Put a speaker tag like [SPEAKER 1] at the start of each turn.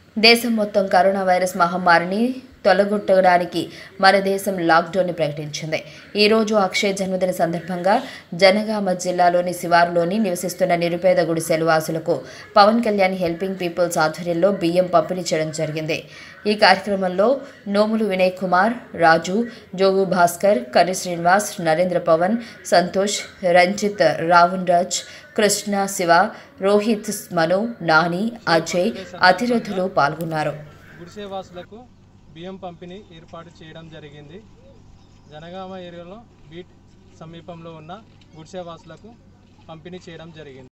[SPEAKER 1] దేశం మొత్తం corona virus మహమ్మారిని తొలగొట్టడానికి మన దేశం లాక్డౌన్ని ప్రకటించింది ఈ రోజు అక్షయ్ జన్మదిన సందర్భంగా జనగామ జిల్లాలోని శివారులోని నివసిస్తున్న నిరుపేద గుడిసెలు వాసులకు పవన్ కళ్యాణ్ హెల్పింగ్ పీపుల్స్ ఆధ్వర్యంలో బియ్యం పంపిణీ చేయడం జరిగింది ఈ కార్యక్రమంలో నోములు వినయ్ కుమార్ రాజు జోగు భాస్కర్ కర్రి శ్రీనివాస్ నరేంద్ర పవన్ సంతోష్ రంజిత్ రావణ్ రాజ్ కృష్ణ శివ రోహిత్ మను నాని అజయ్ అతిరథులు పాల్గొన్నారు
[SPEAKER 2] గుడిసేవాసులకు బియ్యం పంపిణీ ఏర్పాటు చేయడం జరిగింది జనగామ ఏరియాలో బీట్ సమీపంలో ఉన్న గుడిసేవాసులకు పంపిణీ చేయడం జరిగింది